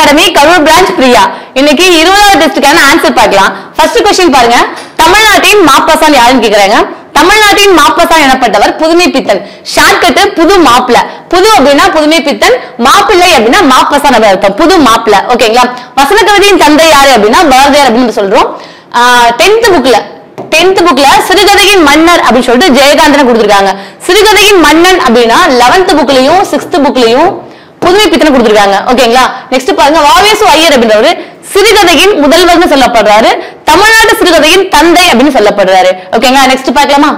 academy Karur branch Priya இன்னைக்கு இருபதாவது டெஸ்டுக்கான ஆன்சர் பார்க்கலாம் ஃபர்ஸ்ட் கொஸ்டின் பாருங்க தமிழ்நாட்டின் மாப்பசான் யாருன்னு கேக்குறாங்க தமிழ்நாட்டின் மாப்பசான் எனப்பட்டவர் புதுமை பித்தன் ஷார்ட்கட் புது மாப்பிள புது அப்படின்னா புதுமை பித்தன் மாப்பிள்ளை அப்படின்னா மாப்பசான் அப்படி அர்த்தம் புது மாப்பிள ஓகேங்களா வசன கவிதையின் தந்தை யாரு அப்படின்னா பாரதியார் அப்படின்னு சொல்றோம் டென்த் புக்ல டென்த் புக்ல சிறுகதையின் மன்னர் அப்படின்னு சொல்லிட்டு ஜெயகாந்தன் கொடுத்திருக்காங்க சிறுகதையின் மன்னன் அப்படின்னா லெவன்த் புக்லயும் சிக்ஸ்த் புக்லயும் புதுமை பித்தனை கொடுத்திருக்காங்க ஓகேங்களா நெக்ஸ்ட் பாருங்க வாவேசு ஐயர் அப்படின்றவரு சிறுகதையின் முதல்வர்னு சொல்லப்படுறாரு தமிழ்நாட்டு சிறுகதையின் தந்தை அப்படின்னு சொல்லப்படுறாரு ஓகேங்களா நெக்ஸ்ட் பார்க்கலாமா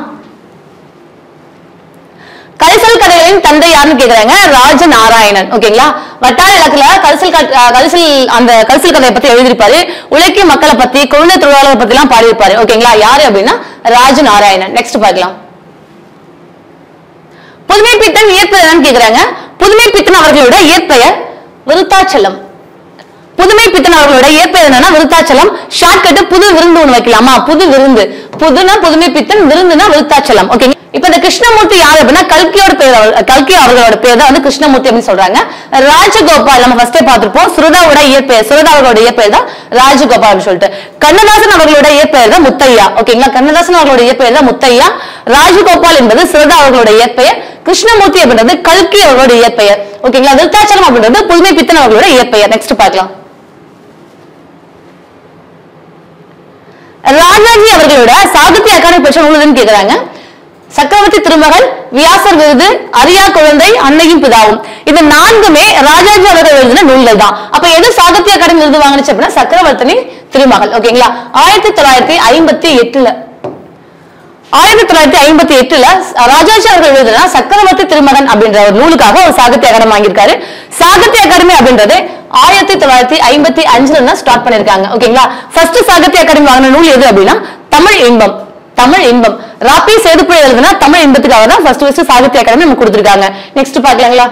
கரிசல் கதைகளின் தந்தை யாருன்னு கேக்குறாங்க ராஜ நாராயணன் ஓகேங்களா வட்டார இலக்குல கரிசல் கட்- அஹ் கரிசல் அந்த கரிசல் கதையை பத்தி எழுதியிருப்பாரு உழைக்கும் மக்களை பத்தி குழந்தை தொழிலாளர் பத்தி எல்லாம் பாடியிருப்பாரு ஓகேங்களா யாரு அப்படின்னா ராஜ நாராயணன் நெக்ஸ்ட் பார்க்கலாம் புதுமை பித்தன் இயற்பெயர் என்னன்னு கேக்குறாங்க புதுமை பித்தன் அவர்களோட இயற்பெயர் விருத்தாச்சலம் புதுமை பித்தன் அவர்களோட இயற்பெயர் என்னன்னா விருத்தாச்சலம் ஷார்ட்கட் புது விருந்து ஒண்ணு வைக்கலாமா புது விருந்து புதுனா புதுமை பித்தன் விருந்துனா விருத்தாச்சலம் ஓகே இப்ப இந்த கிருஷ்ணமூர்த்தி யாரு அப்படின்னா கல்கியோட பேர் அவர்- கல்கி அவர்களோட பேர் தான் வந்து கிருஷ்ணமூர்த்தி அப்படின்னு சொல்றாங்க ராஜகோபால் நம்ம ஃபர்ஸ்டே பார்த்திருப்போம் சுரதாவோட இயற்பெயர் சுரதா அவர்களோட இயற்பெயர் தான் ராஜகோபால் அப்படின்னு சொல்லிட்டு கண்ணதாசன் அவர்களோட இயற்பெயர் தான் முத்தையா ஓகேங்களா கண்ணதாசன் அவர்களோட இயற்பெயர் தான் முத்தையா ராஜகோபால் என்பது சுரதா அவர்களோட இயற்பெயர் கிருஷ்ணமூர்த்தி அப்படின்றது கல்கி அவர்களோட இயற்பெயர் ஓகேங்களா விருத்தாச்சலம் அப்படின்றது புதுமை பித்தன் அவர்களோட இயற்பெயர் நெக்ஸ்ட் பார்க்கலாம் ராஜாஜி அவர்களோட சாகித்ய அகாடமி பெற்ற நூல் எதுன்னு கேக்குறாங்க சக்கரவர்த்தி திருமகள் வியாசர் விருது அரியா குழந்தை அன்னையும் பிதாவும் இது நான்குமே ராஜாஜி அவர்கள் எழுதின நூல்கள் தான் அப்ப எது சாகித்ய அகாடமி விருது வாங்குனுச்சு அப்படின்னா சக்கரவர்த்தினி திருமகள் ஓகேங்களா ஆயிரத்தி தொள்ளாயிரத்தி ஐம்பத்தி எட்டுல ஆயிரத்தி தொள்ளாயிரத்தி ஐம்பத்தி எட்டுல ராஜாஜி அவர்கள் எழுதின சக்கரவர்த்தி திருமகன் அப்படின்ற ஒரு நூலுக்காக ஒரு சாகித்ய அகாடமி வாங்கியிருக்காரு சாகித்ய அகாடமி அப்படின்றது ஆயிரத்தி தொள்ளாயிரத்தி ஐம்பத்தி அஞ்சுல தான் ஸ்டார்ட் பண்ணிருக்காங்க ஓகேங்களா ஃபர்ஸ்ட் சாகித்ய அகாடமி வாங்கின நூல் எது அப்படின்னா தமிழ் இன்பம் தமிழ் இன்பம் ராப்பி சேதுப்புழை எழுதுனா தமிழ் இன்பத்துக்காக தான் ஃபர்ஸ்ட் ஃபர்ஸ்ட் சாகித்ய அகாடமி நமக்கு கொடுத்திருக்காங்க நெக்ஸ்ட் பாக்கலாங்களா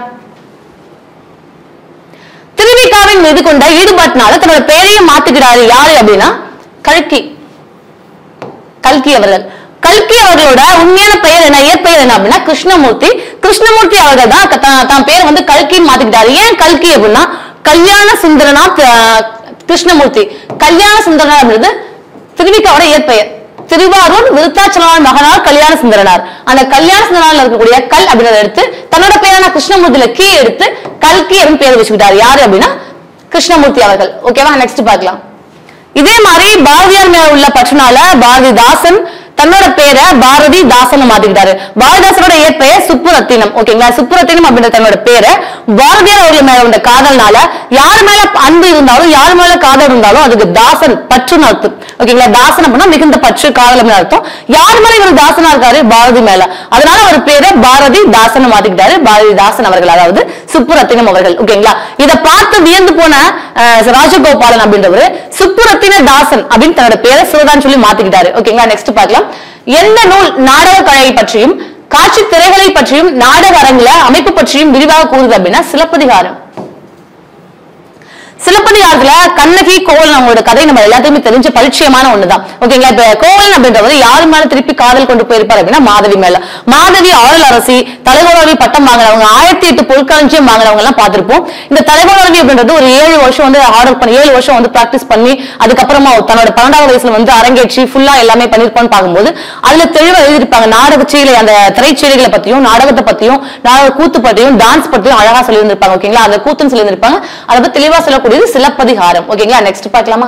திருவிக்காவின் மீது கொண்ட ஈடுபாட்டினால தன்னோட பெயரையே மாத்துக்கிறாரு யாரு அப்படின்னா கல்கி கல்கி அவர்கள் கல்கி அவர்களோட உண்மையான பெயர் என்ன இயற்பெயர் என்ன அப்படின்னா கிருஷ்ணமூர்த்தி கிருஷ்ணமூர்த்தி அவர்கள் தான் த- தான் தான் பேர் வந்து கல்கின்னு மாத்திக்கிட்டாரு ஏன் கல்கி அப்படின்னா கல்யாண சுந்தரநாத் அஹ், கிருஷ்ணமூர்த்தி கல்யாண சுந்தரனார் அப்படின்றது திருவிக்காவோட இயற்பெயர் திருவாரூர் விருத்தாச்சலம் மகனார் கல்யாண சுந்தரனார் அந்த கல்யாண சுந்தரனார்ல இருக்கக்கூடிய கல் அப்படின்றத எடுத்து தன்னோட பேரான கிருஷ்ணமூர்த்தியில கீ எடுத்து கல்கி அப்படின்னு பேர் வச்சுக்கிட்டாரு யாரு அப்படின்னா கிருஷ்ணமூர்த்தி அவர்கள் ஓகேவா நெக்ஸ்ட் பார்க்கலாம் இதே மாதிரி பாரதியார் மேல உள்ள பற்றுனால பாரதிதாசன் தன்னோட பேரை பாரதி தாசன் மாத்திக்கிட்டாரு பாரதிதாசனோட இயற்பெயர் சுப்புரத்தினம் ஓகேங்களா சுப்புரத்தினம் அப்படின்ற தன்னோட பேரை பாரதியார் அவர்கள் மேல உள்ள காதல்னால யார் மேல அன்பு இருந்தாலும் யார் மேல காதல் இருந்தாலும் அதுக்கு தாசன் பற்றுன்னு அர்த்தம் ஓகேங்களா தாசன் அப்படின்னா மிகுந்த பற்று காதல் அப்படின்னு அர்த்தம் யார் மேல இவர் தாசனா இருக்காரு பாரதி மேல அதனால அவர் பேரை பாரதி தாசன் மாத்திக்கிட்டாரு பாரதி தாசன் அவர்கள் அதாவது சுப்புரத்தினம் அவர்கள் ஓகேங்களா இத பார்த்து வியந்து போன அஹ், ராஜகோபாலன் அப்படின்றவரு சுப்புரத்தின தாசன் அப்படின்னு தன்னோட பேரை சிவதான் சொல்லி மாத்திக்கிட்டாரு ஓகேங்களா நெக்ஸ்ட் பார்க்கலாம் எந்த நூல் நாடக கலையை பற்றியும் காட்சி திரைகளை பற்றியும் நாடக அரங்குல அமைப்பு பற்றியும் விரிவாக கூறுது அப்படின்னா சிலப்பதிகாரம் சிலப்பதிகாரத்துல கண்ணகி கோவலன் அவங்களோட கதை நம்ம எல்லாத்தையுமே தெரிஞ்ச பரிச்சயமான ஒண்ணுதான் ஓகேங்களா இப்ப கோவலன் அப்படின்றவர் யாரு மேல திருப்பி காதல் கொண்டு போயிருப்பாரு அப்படின்னா மாதவி மேல மாதவி ஆளுநர் அரசி தலைவரவி பட்டம் வாங்கினவங்க ஆயிரத்தி எட்டு பொருட்களஞ்சியம் வாங்கினவங்க எல்லாம் பார்த்திருப்போம் இந்த தலைவரவி அப்படின்றது ஒரு ஏழு வருஷம் வந்து ஆர்டர் பண்ணி ஏழு வருஷம் வந்து பிராக்டிஸ் பண்ணி அதுக்கப்புறமா அவர் தன்னோட பன்னெண்டாவது வயசுல வந்து அரங்கேற்றி ஃபுல்லா எல்லாமே பண்ணிருப்பான்னு பார்க்கும்போது அதுல தெளிவா எழுதியிருப்பாங்க நாடக சீலை அந்த திரைச்சீலைகளை பத்தியும் நாடகத்தை பத்தியும் நாடக கூத்து பத்தியும் டான்ஸ் பத்தியும் அழகா சொல்லியிருந்திருப்பாங்க ஓகேங்களா அந்த கூத்துன்னு சொல்லியிருந்திருப்பாங்க அதை பத்தி தெளிவா சொல்லக்கூடியது சிலப்பதிகாரம் ஓகேங்களா நெக்ஸ்ட் பார்க்கலாமா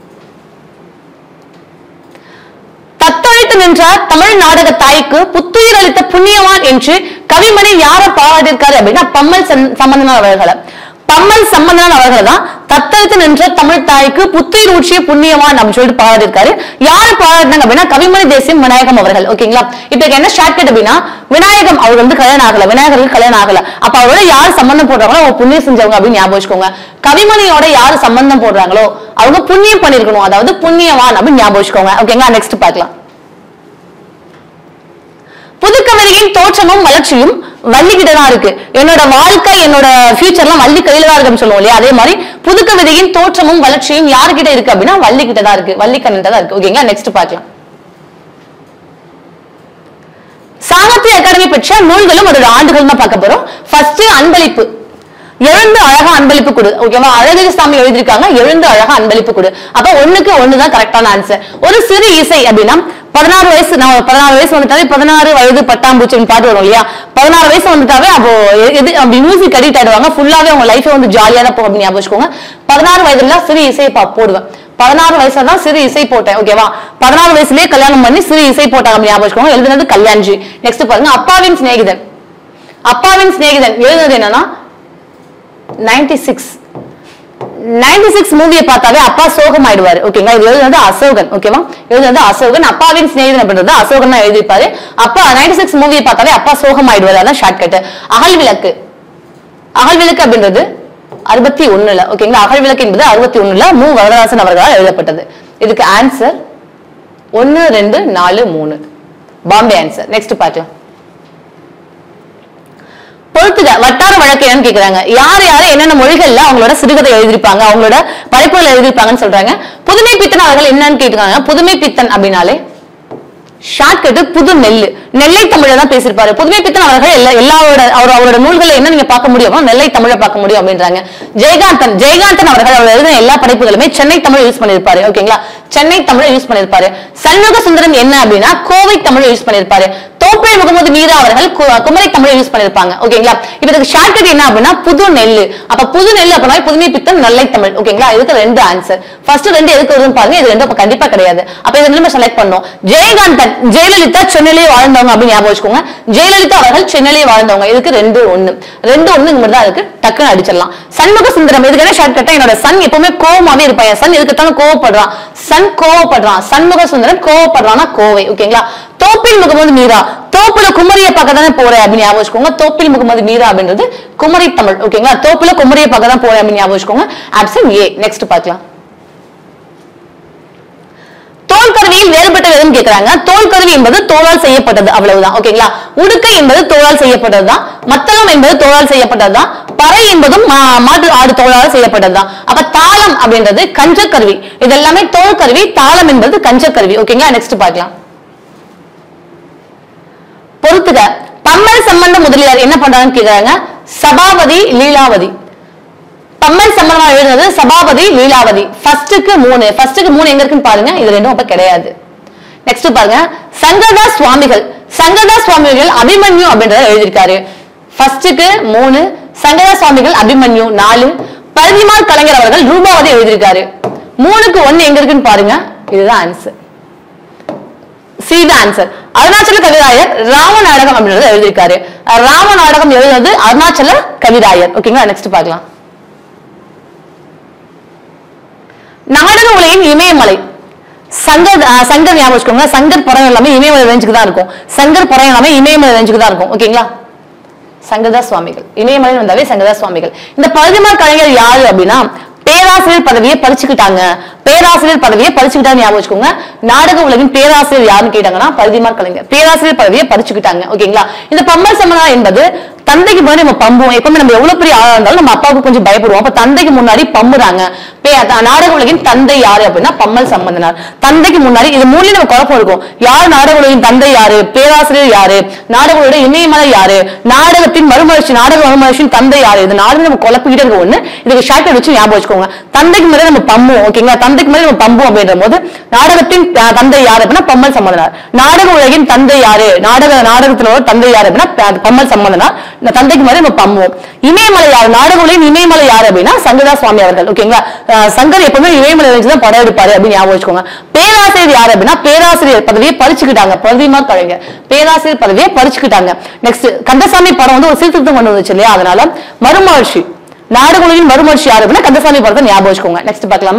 தத்தளித்து நின்ற தமிழ் நாடக தாய்க்கு புத்துயிர் அளித்த புண்ணியவான் என்று கவிமணி யார பாராட்டியிருக்காரு அப்படின்னா பம்மல் சம்- சம்பந்தனார் அவர்களை பம்மல் சம்பந்தனார் அவர்களை தான் தத்தளித்து நின்ற தமிழ் தாய்க்கு புத்துயிர் ஊற்றிய புண்ணியவான் அப்படின்னு சொல்லிட்டு பாராட்டியிருக்காரு யாரு பாராட்டினாங்க அப்படின்னா கவிமணி தேசியம் விநாயகம் அவர்கள் ஓகேங்களா இப்ப இதுக்கு என்ன ஷார்ட்கட் அப்படின்னா விநாயகம் அவர் வந்து கல்யாணம் ஆகல விநாயகருக்கு கல்யாணம் ஆகல அப்ப அவரோட யார் சம்பந்தம் போடுறாங்களோ அவங்க புண்ணியம் செஞ்சவங்க அப்படின்னு ஞாபகம் வச்சுக்கோங்க கவிமணியோட யாரு சம்பந்தம் போடுறாங்களோ அவங்க புண்ணியம் பண்ணிருக்கணும் அதாவது புண்ணியவான் அப்படின்னு ஞாபகம் வச்சுக்கோங்க ஓகேங்களா நெக்ஸ்ட் பார்க்கலாம் புதுக்கவிதையின் தோற்றமும் வளர்ச்சியும் வள்ளிக்கிட்ட தான் இருக்கு என்னோட வாழ்க்கை என்னோட ஃபியூச்சர்லாம் வள்ளி கையில தான் இருக்குன்னு சொல்லுவோம் இல்லையா அதே மாதிரி புதுக்கவிதையின் தோற்றமும் வளர்ச்சியும் யாருக்கிட்ட இருக்கு அப்படின்னா வள்ளிக்கிட்ட தான் இருக்கு வள்ளிக்கண்ணிட்ட தான் இருக்கு ஓகேங்களா நெக்ஸ்ட் பார்க்கலாம் சாகித்ய அகாடமி பெற்ற நூல்களும் அதோட ஆண்டுகளும் தான் பார்க்க போறோம் ஃபர்ஸ்ட் அன்பளிப்பு எழுந்து அழகா அன்பளிப்பு கொடு ஓகேவா அழகிரி சாமி எழுதியிருக்காங்க எழுந்து அழகா அன்பளிப்பு கொடு அப்ப ஒண்ணுக்கு ஒண்ணுதான் கரெக்டான ஆன்சர் ஒரு சிறு இசை அப்படின்னா பதினாறு வயசு நம்ம பதினாறு வயசு வந்துட்டாவே பதினாறு வயது பட்டாம்பூச்சின்னு பாட்டு வரும் இல்லையா பதினாறு வயசு வந்துட்டாவே அப்போ எ- எது அப்படி மியூசிக் அடிக்ட் ஆயிடுவாங்க ஃபுல்லாவே அவங்க லைஃபே வந்து ஜாலியா தான் போகும் அப்படின்னு ஞாபகம் வச்சுக்கோங்க பதினாறு வயதுல சிறு இசை பா- போடுவேன் பதினாறு வயசுல தான் சிறு இசை போட்டேன் ஓகேவா பதினாறு வயசுலயே கல்யாணம் பண்ணி சிறு இசை போட்டாங்க அப்படின்னு ஞாபகம் வச்சுக்கோங்க எழுதுனது கல்யாண்ஜி நெக்ஸ்ட் பாருங்க அப்பாவின் சிநேகிதன் அப்பாவின் சிநேகிதன் எழுதுனது என்னன்னா 96 சிக்ஸ் நைன்டி சிக்ஸ் மூவியை பார்த்தாவே அப்பா சோகம் ஆயிடுவாரு ஓகேங்களா இது எழுதுனது அசோகன் ஓகேவா எழுதுனது அசோகன் அப்பாவின் சிநேகிதன் அப்படின்றது அசோகன் தான் எழுதியிருப்பாரு அப்பா நைன்டி சிக்ஸ் மூவியை பார்த்தாவே அப்பா சோகம் ஆயிடுவாரு அதான் ஷார்ட் கட் அகல் விளக்கு அகல் விளக்கு அப்படின்றது அறுபத்தி ஒண்ணுல ஓகேங்களா அகல் விளக்கு என்பது அறுபத்தி ஒண்ணுல மு வரதராசன் அவர்களால் எழுதப்பட்டது இதுக்கு ஆன்சர் ஒன்னு ரெண்டு நாலு மூணு பாம்பே ஆன்சர் நெக்ஸ்ட் பார்க்கலாம் பொறுத்துக வட்டார வழக்கு என்னன்னு கேக்குறாங்க யார் யாரு என்னென்ன மொழிகள்ல அவங்களோட சிறுகதை எழுதிருப்பாங்க அவங்களோட படைப்புகள் எழுதிருப்பாங்கன்னு சொல்றாங்க புதுமை பித்தன் அவர்கள் என்னன்னு கேட்டுக்காங்க புதுமை பித்தன் அப்படின்னாலே ஷார்ட்கட் புது நெல்லு நெல்லை தமிழ தான் பேசியிருப்பாரு புதுமை பித்தன் அவர்கள் எல்லா எல்லாரோட அவர் அவரோட நூல்களை என்ன நீங்க பார்க்க முடியுமோ நெல்லை தமிழை பார்க்க முடியும் அப்படின்றாங்க ஜெயகாந்தன் ஜெயகாந்தன் அவர்கள் அவர் எழுதின எல்லா படைப்புகளுமே சென்னை தமிழ் யூஸ் பண்ணிருப்பாரு ஓகேங்களா சென்னை தமிழை யூஸ் பண்ணிருப்பாரு சண்முக சுந்தரம் என்ன அப்படின்னா கோவை தமிழை யூஸ் பண்ணிருப்பாரு தோப்பில் முகமது மீரா அவர்கள் கு- குமரி தமிழை யூஸ் பண்ணிருப்பாங்க ஓகேங்களா இப்ப இதுக்கு ஷார்ட்கட் என்ன அப்படின்னா புது நெல்லு அப்ப புது நெல்லு அப்படின்னா புதுமை பித்தன் நெல்லை தமிழ் ஓகேங்களா இதுக்கு ரெண்டு ஆன்சர் ஃபர்ஸ்ட் ரெண்டு எதுக்கு வருதுன்னு பாருங்க இது ரெண்டும் அப்ப கண்டிப்பா கிடையாது அப்ப இது ரெண்டுமே செலக்ட் பண்ணோம் ஜெயகாந்தன் ஜெயலலிதா சென்னையிலேயே வாழ்ந்தவங்க அப்படின்னு ஞாபகம் வச்சுக்கோங்க ஜெயலலிதா அவர்கள் சென்னையிலேயே வாழ்ந்தவங்க இதுக்கு ரெண்டு ஒண்ணு ரெண்டு ஒண்ணு இந்த மாதிரி தான் இருக்கு டக்குன்னு அடிச்சிடலாம் சண்முக சுந்தரம் இதுக்கு என்ன ஷார்ட் கட்டா என்னோட சன் எப்பவுமே கோவமாவே இருப்பான் என் சன் இதுக்கு தானே கோவப்படுறான் சன் கோவப்படுறான் சண்முக சுந்தரம் கோவப்படுறான்னா கோவை ஓகேங்களா தோப்பில் முகமது மீரா தோப்புல குமரிய பார்க்க தானே போறேன் அப்படின்னு ஞாபகம் வச்சுக்கோங்க தோப்பில் முகமது மீரா அப்படின்றது குமரி தமிழ் ஓகேங்களா தோப்புல குமரிய பார்க்க தான் போறேன் அப்படின்னு ஞாபகம் வச்சுக்கோங்க ஆப்ஷன் ஏ நெக்ஸ்ட் பார்க்கலாம் தோல் கருவியில் வேறுபட்டது எதுன்னு கேக்குறாங்க தோல் கருவி என்பது தோளால் செய்யப்பட்டது அவ்வளவுதான் ஓகேங்களா உடுக்கை என்பது தோளால் செய்யப்பட்டதுதான் மத்தளம் என்பது தோளால் செய்யப்பட்டதுதான் பறை என்பதும் மா- மாட்டு ஆடு தோளால் செய்யப்பட்டதுதான் அப்ப தாளம் அப்படின்றது கஞ்ச கருவி இதெல்லாமே தோல் கருவி தாளம் என்பது கஞ்ச கருவி ஓகேங்களா நெக்ஸ்ட் பார்க்கலாம் பொறுத்துக பம்மல் சம்பந்த முதலியார் என்ன பண்றாங்கன்னு கேக்குறாங்க சபாபதி லீலாவதி பம்மல் சம்பந்தமா எழுதுனது சபாபதி லீலாவதி ஃபர்ஸ்ட்டுக்கு மூணு ஃபர்ஸ்ட்டுக்கு மூணு எங்க இருக்குன்னு பாருங்க இது ரெண்டும் அப்ப கிடையாது நெக்ஸ்ட் பாருங்க சங்கரதாஸ் சுவாமிகள் சங்கரதாஸ் சுவாமிகள் அபிமன்யு அப்படின்றத எழுதியிருக்காரு ஃபர்ஸ்ட்டுக்கு மூணு சங்கரதாஸ் சுவாமிகள் அபிமன்யு நாலு பரதிமால் கலைஞர் அவர்கள் ரூபாவதி எழுதியிருக்காரு மூணுக்கு ஒண்ணு எங்க இருக்குன்னு பாருங்க இதுதான் answer C the answer Arunachala Kavirayar Rama நாடகம் அப்படின்றத எழுதியிருக்காரு ராம நாடகம் எழுதுனது அருணாச்சல கவிராயர் ஓகேங்களா நெக்ஸ்ட் பார்க்கலாம் நாடக உலகின் இமயமலை சங்கர் அஹ், சங்கர் ஞாபகம் வச்சுக்கோங்க சங்கர் படம் எல்லாமே இமயமலை ரேஞ்சுக்கு தான் இருக்கும் சங்கர் படம் எல்லாமே இமயமலை ரேஞ்சுக்கு தான் இருக்கும் ஓகேங்களா சங்கரதாஸ் சுவாமிகள் இமயமலை வந்தாவே சங்கரதாஸ் சுவாமிகள் இந்த பரிதிமார் கலைஞர் யாரு அப்படின்னா பேராசிரியர் பதவியை பறிச்சுக்கிட்டாங்க பேராசிரியர் பதவியை பறிச்சுக்கிட்டாங்க ஞாபகம் வச்சுக்கோங்க நாடக உலகின் பேராசிரியர் யாருன்னு கேட்டாங்கன்னா பரிதிமார் கலைஞர் பேராசிரியர் பதவியை பறிச்சுக்கிட்டாங்க ஓகேங்களா இந்த பம்மல் சமனா என்பது தந்தைக்கு முன்னாடி நம்ம பம்புவோம் எப்பவுமே நம்ம எவ்வளவு பெரிய ஆளா இருந்தாலும் நம்ம அப்பாவுக்கு கொஞ்சம் பயப்படுவோம் அப்ப தந்தைக்கு முன்னாடி பம்புறாங்க பே- அத- நாடக உலகின் தந்தை யாரு அப்படின்னா பம்மல் சம்பந்தனார் தந்தைக்கு முன்னாடி இது மூலியம் நம்ம குழப்பம் இருக்கும் யார் நாடக உலகின் தந்தை யாரு பேராசிரியர் யாரு நாடக உலக இமயமலை யாரு நாடகத்தின் மறுமலர்ச்சி நாடக மறுமலர்ச்சியின் தந்தை யாரு இது நாடகம் நம்ம குழப்பிக்கிட்டே இருக்க ஒண்ணு இதுக்கு ஷார்ட் வச்சு ஞாபகம் வச்சுக்கோங்க தந்தைக்கு முன்னாடி நம்ம பம்புவோம் ஓகேங்களா தந்தைக்கு முன்னாடி நம்ம பம்புவோம் அப்படின்ற போது நாடகத்தின் அஹ், தந்தை யாரு அப்படின்னா பம்மல் சம்பந்தனார் நாடக உலகின் தந்தை யாரு நாடக நாடகத்தினோட தந்தை யாரு அப்படின்னா ப- பம்மல் சம்பந்தனார் இந்த தந்தைக்கு முன்னாடி நம்ம பம்புவோம் இமயமலை யாரு நாடக உலகின் இமயமலை யாரு அப்படின்னா சங்கரதாஸ் சுவாமி அவர்கள் ஓகேங்களா அஹ், சங்கர் எப்பவுமே இமயமலை வச்சு தான் படம் எடுப்பாரு அப்படின்னு ஞாபகம் வச்சுக்கோங்க பேராசிரியர் யாரு அப்படின்னா பேராசிரியர் பதவியை பறிச்சுக்கிட்டாங்க பிரதிமா கலைஞர் பேராசிரியர் பதவியை பறிச்சுக்கிட்டாங்க நெக்ஸ்ட் கந்தசாமி படம் வந்து ஒரு சீர்திருத்தம் கொண்டு வந்துச்சு இல்லையா அதனால மறுமலர்ச்சி நாடக உலகின் மறுமலர்ச்சி யாரு அப்படின்னா கந்தசாமி படத்தை ஞாபகம் வச்சுக்கோங்க நெக்ஸ்ட் பார்க்கலாமா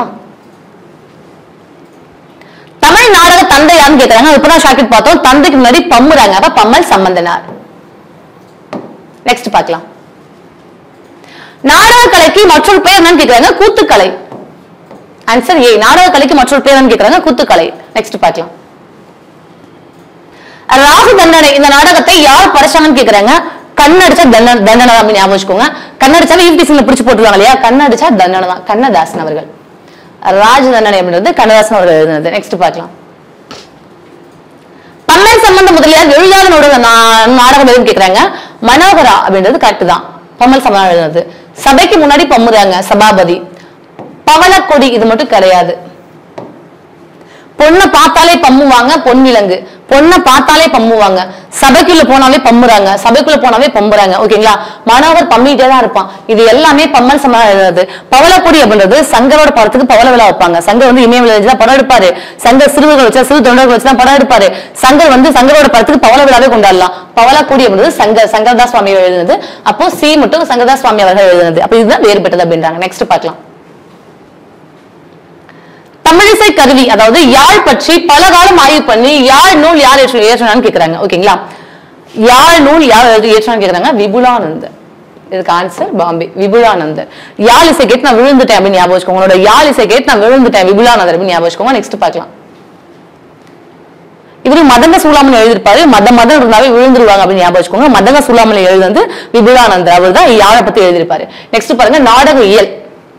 தமிழ் நாடக தந்தை யாருன்னு கேக்குறாங்க இப்பதான் ஷாக்கெட் பார்த்தோம் தந்தைக்கு முன்னாடி பம்முறாங்க அப்ப பம்மல் சம்பந்தனார் நெக்ஸ்ட் பார்க்கலாம் நாடக கலைக்கு மற்றொரு பேர் என்னன்னு கேக்குறாங்க கூத்துக்கலை ஆன்சர் ஏ நாடக கலைக்கு மற்றொரு பேர் என்னன்னு கேக்குறாங்க கூத்துக்கலை நெக்ஸ்ட் பார்க்கலாம் ராகு தண்டனை இந்த நாடகத்தை யார் படைச்சாங்கன்னு கேக்குறாங்க கண்ணடிச்சா தண்டனை தண்டனை தான் அப்படின்னு ஞாபகம் வச்சுக்கோங்க கண்ணடிச்சா ஈவ்டிசிங்ல பிடிச்சு போட்டுருவாங்க இல்லையா கண்ணடிச்சா தண்டனை தான் கண்ணதாசன் அவர்கள் ராஜ தண்டனை அப்படின்றது கண்ணதாசன் அவர்கள் எழுதினது நெக்ஸ்ட் பார்க்கலாம் பம்மன் சம்பந்த முதலியார் எழுதாளனோட நா- நாடகம் எதுன்னு கேக்குறாங்க மனோகரா அப்படின்றது கரெக்ட் தான் பம்மல் சம்பந்தம் எழுதுனது சபைக்கு முன்னாடி பம்முறாங்க சபாபதி பவளக்கொடி இது மட்டும் கிடையாது பொண்ணை பார்த்தாலே பம்முவாங்க பொன்விலங்கு பொண்ணை பார்த்தாலே பம்முவாங்க சபைக்குள்ள போனாலே பம்முறாங்க சபைக்குள்ள போனாலே பம்புறாங்க ஓகேங்களா மனோகர் பம்மிட்டே தான் இருப்பான் இது எல்லாமே பம்மல் சம எழுதுறது பவளப்பொடி அப்படின்றது சங்கரோட படத்துக்கு பவள விழா வைப்பாங்க சங்கர் வந்து இமய விழா வச்சுதான் படம் எடுப்பாரு சங்கர் சிறுவர்கள் வச்சா சிறு தொண்டர்கள் வச்சுதான் படம் எடுப்பாரு சங்கர் வந்து சங்கரோட படத்துக்கு பவள விழாவே கொண்டாடலாம் பவளக்கொடி அப்படின்றது சங்கர் சங்கர்தாஸ் சுவாமி எழுதுனது அப்போ சி மட்டும் சங்கர்தாஸ் சுவாமி அவர்கள் எழுதுனது அப்ப இதுதான் வேறுபட்டது அப்படின்றாங்க நெக்ஸ்ட் பார்க்கலாம் தமிழிசை கருவி அதாவது யாழ் பற்றி பல காலம் ஆய்வு பண்ணி யாழ் நூல் யார் ஏற்று- ஏற்றினான்னு கேக்குறாங்க ஓகேங்களா யாழ் நூல் யார் எழுதி ஏற்றினான்னு கேக்குறாங்க விபுலானந்தர் இதுக்கு ஆன்சர் பாம்பே விபுலானந்தர் யாழ் இசை கேட்டு நான் விழுந்துட்டேன் அப்படின்னு ஞாபகம் வச்சுக்கோங்க உங்களோட யாழ் இசை கேட்டு நான் விழுந்துட்டேன் விபுலானந்தர் அப்படின்னு ஞாபகம் வச்சுக்கோங்க நெக்ஸ்ட் பார்க்கலாம் இவரு மதங்க சூளாமணி எழுதியிருப்பாரு மத மதம் இருந்தாவே விழுந்துருவாங்க அப்படின்னு ஞாபகம் வச்சுக்கோங்க மதங்க சூளாமணி எழுதுனது விபுலானந்தர் அவர் தான் யாழை பத்தி எழுதியிருப்பாரு நெக்ஸ்ட் பாருங்க நாடக இயல்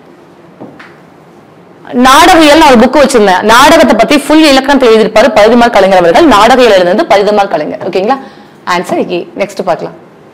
நாடகியல் நான் ஒரு புக் வச்சிருந்தேன் நாடகத்தை பத்தி ஃபுல் இலக்கணத்தை எழுதியிருப்பாரு பரிதிமார் கலைஞர் அவர்கள் நாடகியல் எழுதுனது பரிதிமார் கலைஞர் ஓகேங்களா ஆன்சர் நெக்ஸ்ட் பார்க்கலாம்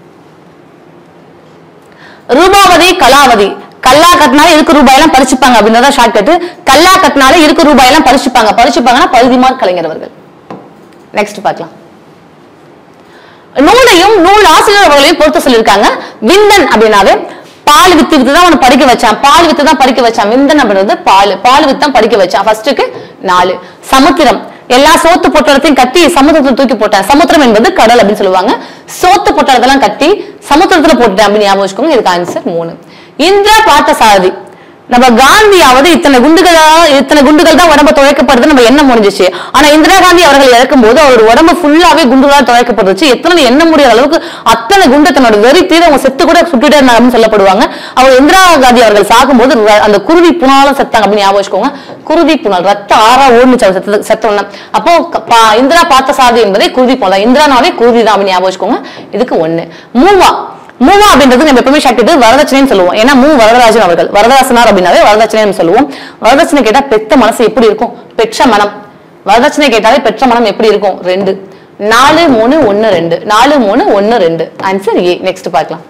ரூபாவதி கலாவதி கல்லா கட்டினால இருக்கு ரூபாயெல்லாம் பறிச்சுப்பாங்க அப்படின்றத ஷார்ட் கட்டு கல்லா கட்டினால இருக்கு ரூபாயெல்லாம் பறிச்சுப்பாங்க பறிச்சுப்பாங்கன்னா பரிதிமார் கலைஞர் அவர்கள் நெக்ஸ்ட் பார்க்கலாம் நூலையும் நூல் ஆசிரியர் அவர்களையும் பொறுத்து சொல்லியிருக்காங்க விந்தன் அப்படின்னாவே பால் வித்து வித்து தான் அவனை படிக்க வச்சான் பால் வித்து தான் படிக்க வச்சான் விந்தன் அப்படின்றது பால் பால் வித்து தான் படிக்க வச்சான் ஃபர்ஸ்ட்டுக்கு நாலு சமுத்திரம் எல்லா சோத்து பொட்டலத்தையும் கட்டி சமுத்திரத்துல தூக்கி போட்டேன் சமுத்திரம் என்பது கடல் அப்படின்னு சொல்லுவாங்க சோத்து பொட்டலத்தெல்லாம் கட்டி சமுத்திரத்துல போட்டேன் அப்படின்னு ஞாபகம் வச்சுக்கோங்க இதுக்கு ஆன்சர் மூணு இந்திரா பார்த்த சாரதி நம்ம காந்தியாவது இத்தனை குண்டுகளா இத்தனை குண்டுகள் தான் உடம்ப துளைக்கப்படுது நம்ம எண்ணம் முடிஞ்சிச்சு ஆனா இந்திரா காந்தி அவர்கள் இறக்கும் போது அவர் உடம்பு ஃபுல்லாவே குண்டுகளால் துளைக்கப்பட்டுச்சு எத்தனை எண்ண முடியாத அளவுக்கு அத்தனை குண்டு தன்னோட வெறி தீர அவங்க செத்து கூட சுட்டுட்டே இருந்தாங்க அப்படின்னு சொல்லப்படுவாங்க அவர் இந்திரா காந்தி அவர்கள் சாகும்போது ர- அந்த குருதி புனாலும் செத்தாங்க அப்படின்னு ஞாபகம் வச்சுக்கோங்க குருதி புனல் ரத்த ஆறா ஓடுனுச்சு அவர் செத்து செத்தோன்னா அப்போ க- பா- இந்திரா பார்த்த சாதி என்பதே குருதி புனல் இந்திரானாவே குருதி தான் அப்படின்னு ஞாபகம் வச்சுக்கோங்க இதுக்கு ஒண்ணு மூவா மூவா அப்படின்றது நம்ம எப்பவுமே ஷாக்கிட்டு வரதட்சணைன்னு சொல்லுவோம் ஏன்னா மூ வரதராஜன் அவர்கள் வரதராசனார் அப்படின்னாவே வரதட்சணைன்னு சொல்லுவோம் வரதட்சணை கேட்டா பெத்த மனசு எப்படி இருக்கும் பெற்ற மனம் வரதட்சணை கேட்டாலே பெற்ற மனம் எப்படி இருக்கும் ரெண்டு நாலு மூணு ஒன்னு ரெண்டு நாலு மூணு ஒன்னு ரெண்டு ஆன்சர் ஏ நெக்ஸ்ட் பார்க்கலாம்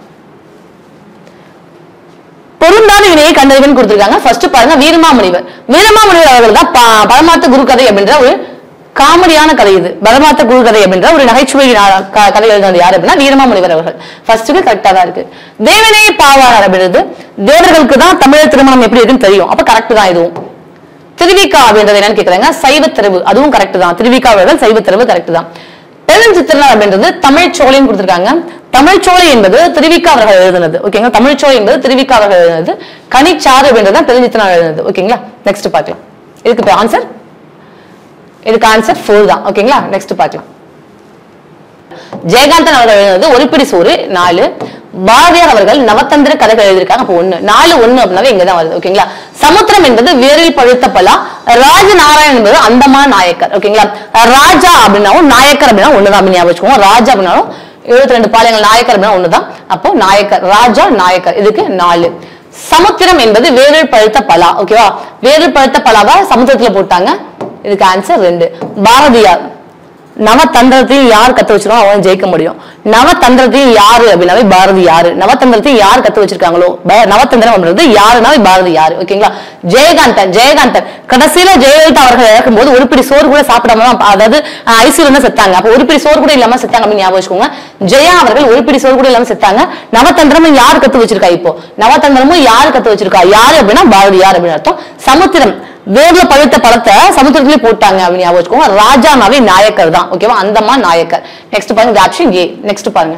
பொருந்தாத வினையை கண்டறிவன் கொடுத்திருக்காங்க ஃபர்ஸ்ட் பாருங்க வீரமாமுனிவர் வீரமாமுனிவர் அவர்கள் தான் ப- பரமார்த்த குரு கதை அப்படின்ற ஒரு காமெடியான கதை இது பரமார்த்த குரு கதை அப்படின்ற ஒரு நகைச்சுவை நா- க- கதை எழுதினது யார் அப்படின்னா வீரமாமுனிவர் அவர்கள் ஃபர்ஸ்ட்டுக்கு கரெக்டா தான் இருக்கு தேவனே பாவாணர் அப்படின்றது தேவர்களுக்கு தான் தமிழர் திருமணம் எப்படி இருக்குன்னு தெரியும் அப்ப கரெக்ட் தான் இதுவும் திருவிக்கா அப்படின்றது என்னன்னு கேக்குறாங்க சைவ தெருவு அதுவும் கரெக்ட் தான் திருவிக்கா அவர்கள் சைவ தெருவு கரெக்ட் தான் பெருஞ்சித்திரனார் அப்படின்றது தமிழ் சோலைன்னு கொடுத்திருக்காங்க தமிழ் சோலை என்பது திருவிக்கா அவர்கள் எழுதுனது ஓகேங்களா தமிழ் சோலை என்பது திருவிக்கா அவர்கள் எழுதுனது கனிச்சாறு அப்படின்றது தான் பெருஞ்சித்திரனார் எழுதுனது ஓகேங்களா நெக்ஸ்ட் பார்க்கலாம் இதுக்கு ஆன்சர் இதுக்கு ஆன்சர் ஃபோர் தான் ஓகேங்களா நெக்ஸ்ட் பார்க்கலாம் ஜெயகாந்தன் அவர்கள் எழுதுனது ஒருபிடி சோறு நாலு பாரதியார் அவர்கள் நவத்தந்திர கதைகள் எழுதியிருக்காங்க அப்போ ஒண்ணு நாலு ஒண்ணு அப்படின்னாவே இங்க தான் வருது ஓகேங்களா சமுத்திரம் என்பது வேரில் பழுத்த பலா ராஜநாராயணன் என்பது அந்தமான நாயக்கர் ஓகேங்களா ராஜா அப்படின்னாவும் நாயக்கர் அப்படின்னா ஒண்ணுதான் அப்படின்னு ஞாபகம் வச்சுக்கோங்க ராஜா அப்படின்னாலும் எழுபத்தி ரெண்டு பாளையங்கள் நாயக்கர் அப்படின்னா ஒண்ணுதான் அப்போ நாயக்கர் ராஜா நாயக்கர் இதுக்கு நாலு சமுத்திரம் என்பது வேரில் பழுத்த பலா ஓகேவா வேரில் பழுத்த பலாவா சமுத்திரத்துல போட்டாங்க இதுக்கு ஆன்சர் ரெண்டு பாரதியார் நவதந்திரத்தையும் யார் கத்து வச்சிருக்கோ அவன் ஜெயிக்க முடியும் நவதந்திரத்தையும் யாரு அப்படின்னாவே பாரதி யாரு நவதந்திரத்தையும் யார் கத்து வச்சிருக்காங்களோ ப- நவதந்திரம் அப்படின்றது யாருனாவே பாரதி யாரு ஓகேங்களா ஜெயகாந்தன் ஜெயகாந்தன் கடைசியில ஜெயலலிதா அவர்கள் இறக்கும்போது ஒரு பிடி சோறு கூட சாப்பிடாம தான் அதாவது ஐசியூல தான் செத்தாங்க அப்போ ஒரு பிடி சோறு கூட இல்லாம செத்தாங்க அப்படின்னு ஞாபகம் வச்சுக்கோங்க ஜெயா அவர்கள் ஒரு பிடி சோறு கூட இல்லாம செத்தாங்க நவதந்திரமும் யார் கத்து வச்சிருக்கா இப்போ நவதந்திரமும் யார் கத்து வச்சிருக்கா யாரு அப்படின்னா பாரதி யார் அப்படின்னு அர்த்தம் சமுத்திரம் வேர்ல பழுத்த பழத்தை சமுத்திரத்திலே போட்டாங்க அப்படின்னு ஞாபகம் வச்சுக்கோங்க ராஜானாவே நாயக்கர் தான் ஓகேவா அந்தமா நாயக்கர் நெக்ஸ்ட் பாருங்க ஆப்ஷன் ஏ நெக்ஸ்ட் பாருங்க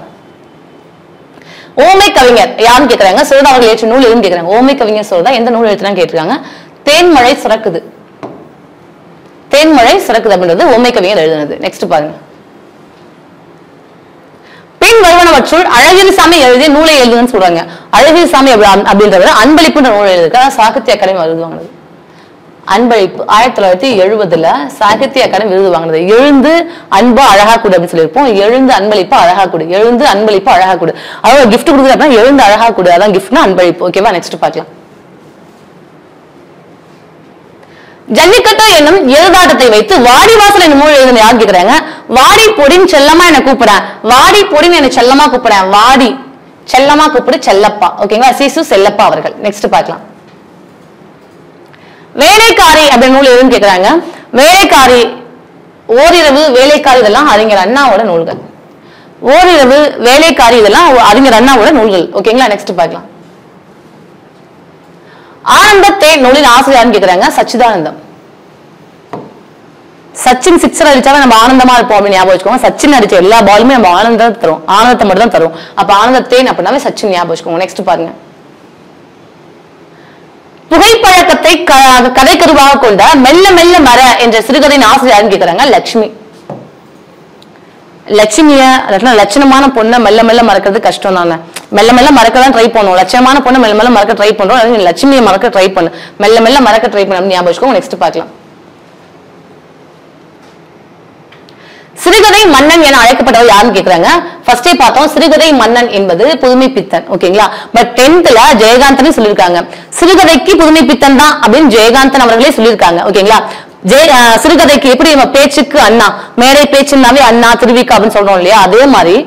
ஓமை கவிஞர் யாருன்னு கேக்குறாங்க சிறந்த அவர்கள் ஏற்ற நூல் எதுன்னு கேக்குறாங்க ஓமை கவிஞர் சொல்றதா எந்த நூல் எழுத்துறான்னு கேட்டிருக்காங்க தேன்மழை சுரக்குது தேன்மழை சுரக்குது அப்படின்றது ஓமை கவிஞர் எழுதுனது நெக்ஸ்ட் பாருங்க பின் வருவனவற்றுள் அழகிரிசாமி எழுதிய நூலை எழுதுன்னு சொல்றாங்க அழகிரிசாமி அப்படி- அப்படின்றவர் அன்பளிப்புன்ற நூல் எழுதிருக்காரு சாகித்ய அகாடமி விருது வாங்கினது அன்பளிப்பு ஆயிரத்தி தொள்ளாயிரத்தி எழுபதுல சாகித்ய அகாடமி விருது வாங்கினது எழுந்து அன்பா அழகா கூடு அப்படின்னு சொல்லியிருப்போம் எழுந்து அன்பளிப்பு அழகா கூடு எழுந்து அன்பளிப்பு அழகா கூடு அதாவது gift கொடுக்குறது அப்படின்னா எழுந்து அழகா கூடு அதான் கிஃப்ட்னா அன்பளிப்பு ஓகேவா நெக்ஸ்ட் பார்க்கலாம் ஜல்லிக்கட்டு என்னும் எழுதாட்டத்தை வைத்து வாடி வாசல் என்னும் நூல் எழுதுன யார் கேக்குறாங்க வாடி பொடின்னு செல்லமா என்ன கூப்பிடுறேன் வாடி பொடின்னு என்ன செல்லமா கூப்பிடுறேன் வாடி செல்லமா கூப்பிடு செல்லப்பா ஓகேங்களா சிசு செல்லப்பா அவர்கள் நெக்ஸ்ட் பார்க்கலாம் வேலைக்காரி அப்படின்னு நூல் எதுன்னு கேக்குறாங்க வேலைக்காரி ஓரிரவு வேலைக்காரி இதெல்லாம் அறிஞர் அண்ணாவோட நூல்கள் ஓரிரவு வேலைக்காரி இதெல்லாம் அறிஞர் அண்ணாவோட நூல்கள் ஓகேங்களா நெக்ஸ்ட் பார்க்கலாம் ஆனந்தத்தை நூலின் ஆசிரியர்னு கேக்குறாங்க சச்சிதானந்தம் சச்சின் சிக்ஸர் அடிச்சாவே நம்ம ஆனந்தமா இருப்போம் அப்படின்னு ஞாபகம் வச்சுக்கோங்க சச்சின் அடிச்ச எல்லா பாலுமே நம்ம ஆனந்தம் தரும் ஆனந்தத்தை மட்டும் தான் தரும் அப்ப ஆனந்தத்தேன் அப்படின்னாவே சச்சின் ஞாபகம் வச்சுக்கோங்க நெக்ஸ்ட் பாருங்க புகைப்பழக்கத்தை க- கதைக்கருவாக கொண்ட மெல்ல மெல்ல மர என்ற சிறுகதையின் ஆசிரியர்னு கேக்குறாங்க லட்சுமி லட்சுமிய இல்லாட்டினா லட்சணமான பொண்ணை மெல்ல மெல்ல மறக்கிறது கஷ்டம் தானே மெல்ல மெல்ல மறக்க தான் ட்ரை பண்ணுவோம் லட்சணமான பொண்ணை மெல்ல மெல்ல மறக்க ட்ரை பண்றோம் அதாவது நீ லட்சுமியை மறக்க ட்ரை பண்ணு மெல்ல மெல்ல மறக்க ட்ரை பண்ணு ஞாபகம் வச்சுக்கோங்க நெக்ஸ்ட் பார்க்கலாம் சிறுகதை மன்னன் என அழைக்கப்பட்டவர் யாருன்னு கேக்குறாங்க ஃபர்ஸ்டே பார்த்தோம் சிறுகதை மன்னன் என்பது புதுமை பித்தன் ஓகேங்களா பட் டென்த்ல ஜெயகாந்தனே சொல்லியிருக்காங்க சிறுகதைக்கு புதுமை பித்தன் தான் அப்படின்னு ஜெயகாந்தன் அவர்களே சொல்லியிருக்காங்க ஓகேங்களா ஜெய அஹ் சிறுகதைக்கு எப்படி நம்ம பேச்சுக்கு அண்ணா மேடை பேச்சுன்னாவே அண்ணா திருவிக்கா அப்படின்னு சொல்றோம் இல்லையா அதே மாதிரி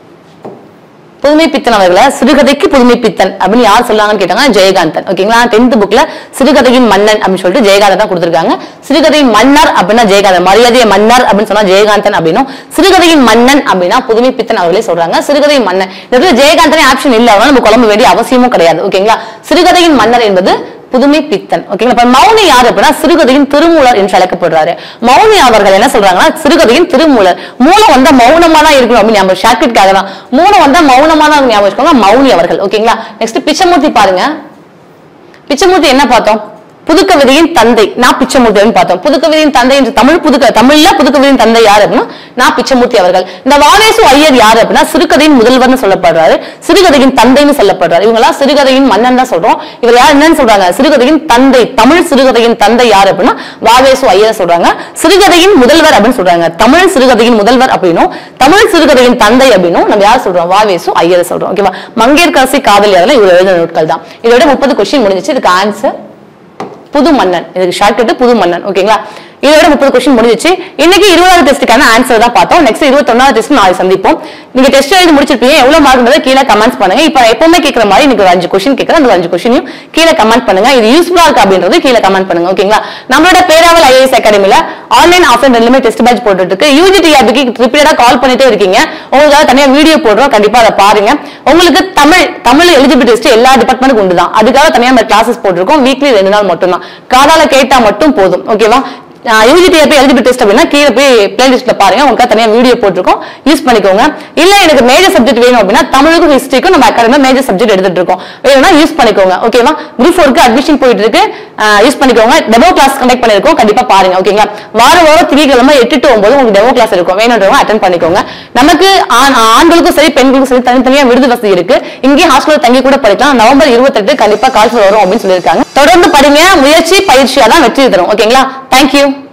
புதுமை பித்தன் அவர்களை சிறுகதைக்கு புதுமை பித்தன் அப்படின்னு யார் சொல்லாங்கன்னு கேட்டாங்க ஜெயகாந்தன் ஓகேங்களா டென்த் புக்ல சிறுகதையின் மன்னன் அப்படின்னு சொல்லிட்டு ஜெயகாந்தன் தான் கொடுத்திருக்காங்க சிறுகதையின் மன்னர் அப்படின்னா ஜெயகாந்தன் மரியாதைய மன்னர் அப்படின்னு சொன்னா ஜெயகாந்தன் அப்படின்னும் சிறுகதையின் மன்னன் அப்படின்னா புதுமை பித்தன் அவர்களே சொல்றாங்க சிறுகதையின் மன்னன் இதுல ஜெயகாந்தனே ஆப்ஷன் இல்ல அதனால நம்ம குழம்ப வேண்டிய அவசியமும் கிடையாது ஓகேங்களா சிறுகதையின் மன்னர் என்பது புதுமை பித்தன் ஓகேங்களா இப்ப மௌனி யார் அப்படின்னா சிறுகதையின் திருமூலர் என்று அழைக்கப்படுறாரு மௌனி அவர்கள் என்ன சொல்றாங்கன்னா சிறுகதையின் திருமூலர் மூலம் வந்தா மௌனமா தான் இருக்கணும் அப்படின்னு ஞாபகம் ஷார்ட்கட்காக தான் மூலம் வந்தா மௌனமா தான் ஞாபகம் வச்சுக்கோங்க மௌனி அவர்கள் ஓகேங்களா நெக்ஸ்ட் பிச்சமூர்த்தி பாருங்க பிச்சமூர்த்தி என்ன பார்த்தோம் புதுக்கவிதையின் தந்தை நான் பிச்சமூர்த்தின்னு பார்த்தோம் புதுக்கவிதையின் தந்தை என்று தமிழ் புதுக்க தமிழ்ல புதுக்கவிதையின் தந்தை யார் அப்படின்னா நான் பிச்சமூர்த்தி அவர்கள் இந்த வாவேசு ஐயர் யார் அப்படின்னா சிறுகதையின் முதல்வர்னு சொல்லப்படுறாரு சிறுகதையின் தந்தைன்னு சொல்லப்படுறாரு இவங்க எல்லாம் சிறுகதையின் மன்னன் தான் சொல்றோம் இவர் யார் என்னன்னு சொல்றாங்க சிறுகதையின் தந்தை தமிழ் சிறுகதையின் தந்தை யார் அப்படின்னா வாவேசு ஐயர் சொல்றாங்க சிறுகதையின் முதல்வர் அப்படின்னு சொல்றாங்க தமிழ் சிறுகதையின் முதல்வர் அப்படின்னும் தமிழ் சிறுகதையின் தந்தை அப்படின்னும் நம்ம யார் சொல்றோம் வாவேசு ஐயர் சொல்றோம் ஓகேவா மங்கையர்கரசி காதலி அதெல்லாம் இவர் எழுதின நூட்கள் தான் இதோட முப்பது கொஸ்டின் முடிஞ்சிச்சு இதுக்கு ஆன்சர் புது மன்னன் இதுக்கு ஷார்ட்கட் புது மன்னன் ஓகேங்களா இதோட முப்பது கொஸ்டின் முடிஞ்சிச்சு இன்னைக்கு இருபதாவது டெஸ்ட்டுக்கான ஆன்சர் தான் பார்த்தோம் நெக்ஸ்ட் இருபத்தொன்னாவது டெஸ்ட் நாளை சந்திப்போம் நீங்க டெஸ்ட் எழுதி முடிச்சிருப்பீங்க எவ்வளவு மார்க்ன்றதை கீழே கமெண்ட்ஸ் பண்ணுங்க இப்போ நான் எப்பவுமே கேட்கற மாதிரி இன்னைக்கு ஒரு அஞ்சு கொஸ்டின் கேட்கறேன் அந்த அஞ்சு கொஸ்டினையும் கீழே கமெண்ட் பண்ணுங்க இது யூஸ்ஃபுல்லா இருக்கு அப்படின்றது கீழே கமெண்ட் பண்ணுங்க ஓகேங்களா நம்மளோட பேராவல் ஐஏஎஸ் அகாடமில ஆன்லைன் ஆஃப்லைன் ரெண்டுமே டெஸ்ட் பேட்ச் போட்டுட்டு இருக்கு யூஜி டிஆர்பிக்கு ரிப்பீட்டடா கால் பண்ணிட்டே இருக்கீங்க உங்களுக்காக தனியா வீடியோ போடுறோம் கண்டிப்பா அதை பாருங்க உங்களுக்கு தமிழ் தமிழ் எலிஜிபிள் டெஸ்ட் எல்லா டிபார்ட்மெண்ட்டுக்கும் உண்டு தான் அதுக்காக தனியா நம்ம கிளாஸஸ் போட்டிருக்கோம் வீக்லி ரெண்டு நாள் மட்டும் தான் காதால கேட்டா மட்டும் போதும் ஓகேவா யூஜிடிஆர்பி எலிஜிபிள் டெஸ்ட் அப்படின்னா கீழே போய் பிளேலிஸ்ட்ல பாருங்க உங்களுக்கு தனியா வீடியோ போட்டிருக்கோம் யூஸ் பண்ணிக்கோங்க இல்ல எனக்கு மேஜர் சப்ஜெக்ட் வேணும் அப்படின்னா தமிழுக்கும் ஹிஸ்டரிக்கும் நம்ம அகாடமி மேஜர் சப்ஜெக்ட் எடுத்துட்டு இருக்கோம் வேணும்னா யூஸ் பண்ணிக்கோங்க ஓகேவா குரூப் ஃபோருக்கு அட்மிஷன் போயிட்டு இருக்கு யூஸ் பண்ணிக்கோங்க டெமோ கிளாஸ் கண்டக்ட் பண்ணிருக்கோம் கண்டிப்பா பாருங்க ஓகேங்களா வார வாரம் திங்கட்கிழமை எட்டு டு ஒன்பது உங்களுக்கு டெமோ கிளாஸ் இருக்கும் வேணுன்றவங்க அட்டன் பண்ணிக்கோங்க நமக்கு ஆண்- ஆண்களுக்கும் சரி பெண்களுக்கும் சரி தனித்தனியா விருது வசதி இருக்கு இங்கே ஹாஸ்டல்ல தங்கி கூட படிக்கலாம் நவம்பர் இருபத்தெட்டு கண்டிப்பா கால்ஃபர் வரும் அப்படின்னு சொல்லியிருக்காங்க தொடர்ந்து படிங்க முயற்சி பயிற்சியா தான் வெற்றி தரும் ஓகேங்களா தேங்க்யூ